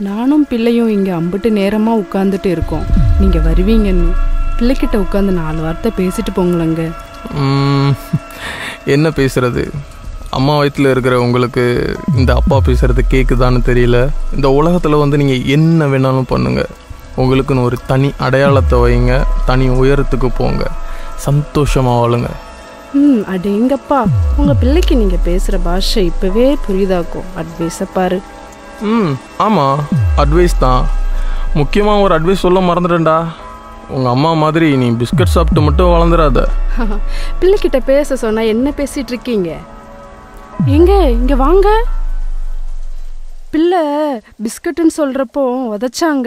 நானும் பிள்ளையும் இங்கே அம்பிட்டு நேரமாக உட்காந்துட்டு இருக்கோம் நீங்கள் வருவீங்கன்னு பிள்ளைக்கிட்ட உட்காந்து நாலு வார்த்தை பேசிட்டு போங்களேங்க ம், என்ன பேசுறது அம்மா வயித்துல இருக்கிற உங்களுக்கு இந்த அப்பா பேசுறது கேக்குதான்னு தெரியல இந்த உலகத்தில் வந்து நீங்கள் என்ன வேணாலும் பண்ணுங்க உங்களுக்குன்னு ஒரு தனி அடையாளத்தை வைங்க தனி உயரத்துக்கு போங்க சந்தோஷமாக வாழுங்க ம் அடேங்கப்பா உங்கள் பிள்ளைக்கு நீங்கள் பேசுகிற பாஷை இப்போவே புரியுதாக்கும் அட்வைஸை பாரு ம் ஆமாம் அட்வைஸ் தான் முக்கியமாக ஒரு அட்வைஸ் சொல்ல மறந்துட்டேன்டா உங்கள் அம்மா மாதிரி நீ பிஸ்கட் சாப்பிட்டு மட்டும் வளர்ந்துடாத பிள்ளைகிட்ட பேச சொன்னா என்ன பேசிட்டு இருக்கீங்க எங்க இங்க வாங்க பிள்ளை பிஸ்கட்டுன்னு சொல்றப்போ உதச்சாங்க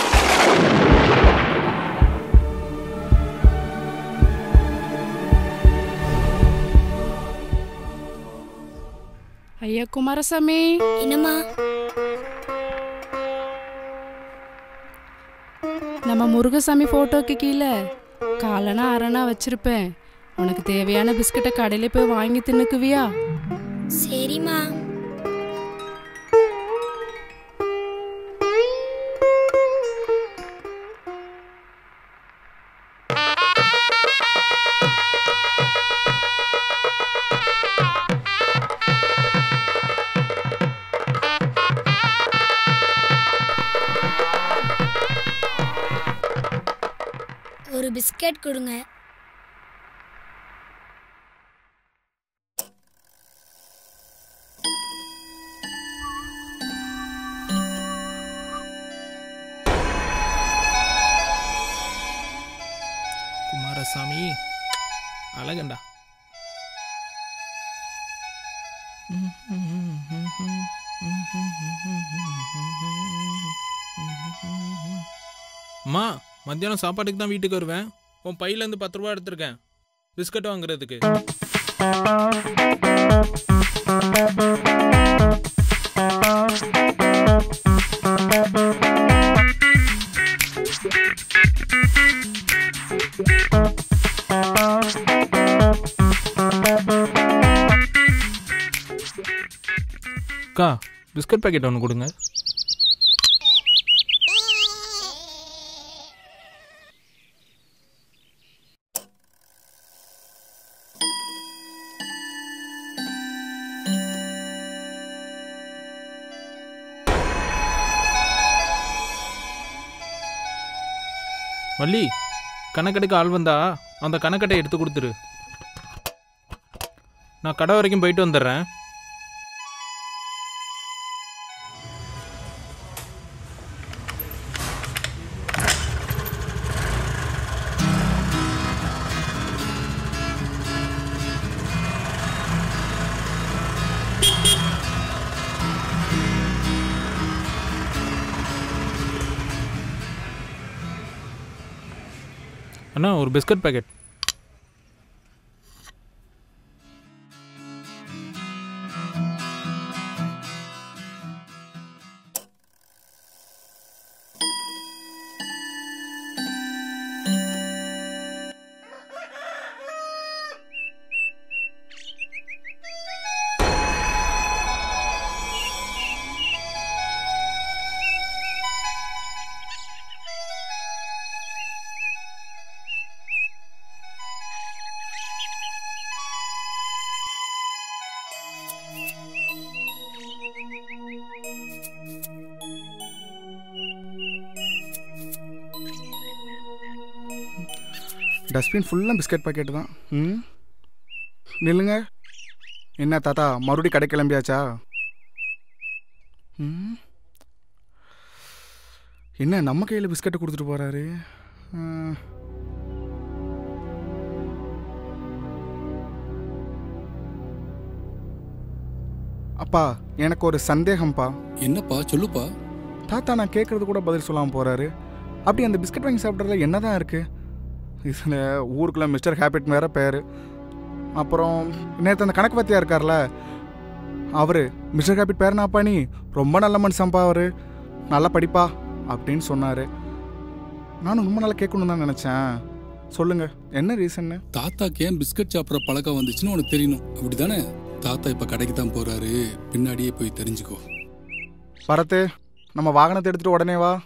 ஐயா குமாரசாமி என்னம்மா நம்ம முருகசாமி போட்டோக்கு கீழே காலனா அரணா வச்சிருப்பேன் உனக்கு தேவையான பிஸ்கட்டை கடையில போய் வாங்கி தின்னுக்குவியா சரிம்மா ஒரு பிஸ்கட் கொடுங்க குமாரசாமி அழகண்டா அம்மா மத்தியானம் சாப்பாட்டுக்கு தான் வீட்டுக்கு வருவேன் உன் பையிலேருந்து பத்து ரூபா எடுத்திருக்கேன் பிஸ்கட் வாங்குறதுக்கு அக்கா பிஸ்கட் பாக்கெட் ஒன்று கொடுங்க வள்ளி கணக்கெடுக்க ஆள் வந்தா அந்த கணக்கட்டை எடுத்து கொடுத்துரு நான் கடை வரைக்கும் போயிட்டு வந்துடுறேன் அண்ணா ஒரு பிஸ்கட் பாக்கெட் டஸ்ட்பின் ஃபுல்லாக பிஸ்கட் பாக்கெட்டு தான் ம் நில்லுங்க என்ன தாத்தா மறுபடியும் கடை கிளம்பியாச்சா ம் என்ன நம்ம கையில் பிஸ்கட்டை கொடுத்துட்டு போகிறாரு அப்பா எனக்கு ஒரு சந்தேகம்ப்பா என்னப்பா சொல்லுப்பா தாத்தா நான் கேட்குறது கூட பதில் சொல்லாமல் போகிறாரு அப்படி அந்த பிஸ்கட் வாங்கி சாப்பிட்றதுல என்ன தான் இருக்குது இதில் ஊருக்குள்ள மிஸ்டர் ஹேபிட் வேற பேர் அப்புறம் நேற்று அந்த கணக்கு பத்தியா இருக்கார்ல அவர் மிஸ்டர் ஹேபிட் பேர் நாப்பா நீ ரொம்ப நல்ல மனுஷன்ப்பா அவர் நல்லா படிப்பா அப்படின்னு சொன்னார் நானும் ரொம்ப நல்லா கேட்கணும் தான் நினச்சேன் சொல்லுங்க என்ன ரீசன்னு தாத்தாக்கு ஏன் பிஸ்கட் சாப்பிட்ற பழக்கம் வந்துச்சுன்னு உனக்கு தெரியணும் அப்படிதானே தாத்தா இப்ப கடைக்கு தான் போறாரு பின்னாடியே போய் தெரிஞ்சுக்கோ பரத்து நம்ம வாகனத்தை எடுத்துட்டு உடனே வா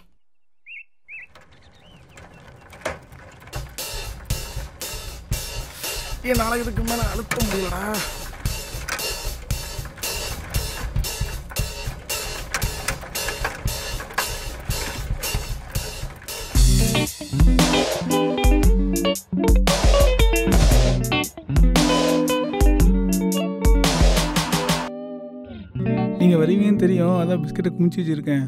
என்னால இதுக்கு மேல அழுத்த முடியலடா நீங்க வருவீங்கன்னு தெரியும் அதான் பிஸ்கட்டை குமிச்சு வச்சிருக்கேன்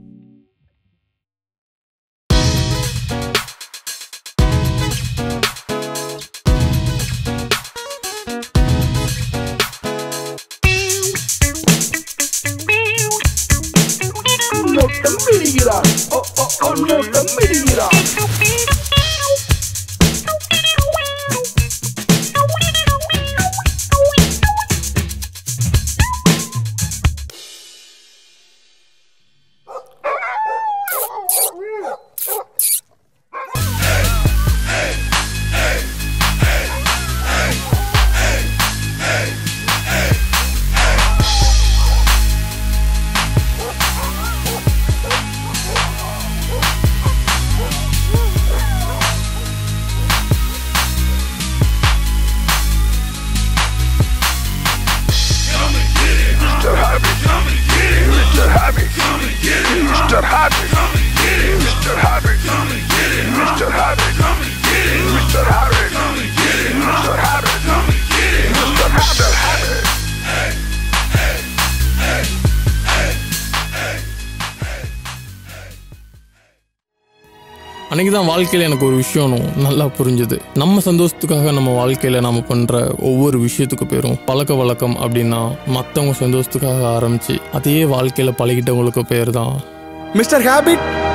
அன்னைக்கு தான் வாழ்க்கையில் எனக்கு ஒரு விஷயம் நல்லா புரிஞ்சுது நம்ம சந்தோஷத்துக்காக நம்ம வாழ்க்கையில் நம்ம பண்ணுற ஒவ்வொரு விஷயத்துக்கு பேரும் பழக்க வழக்கம் அப்படின்னா மற்றவங்க சந்தோஷத்துக்காக ஆரம்பித்து அதையே வாழ்க்கையில் பழகிட்டவங்களுக்கு பேர் தான் மிஸ்டர் ஹேபிட்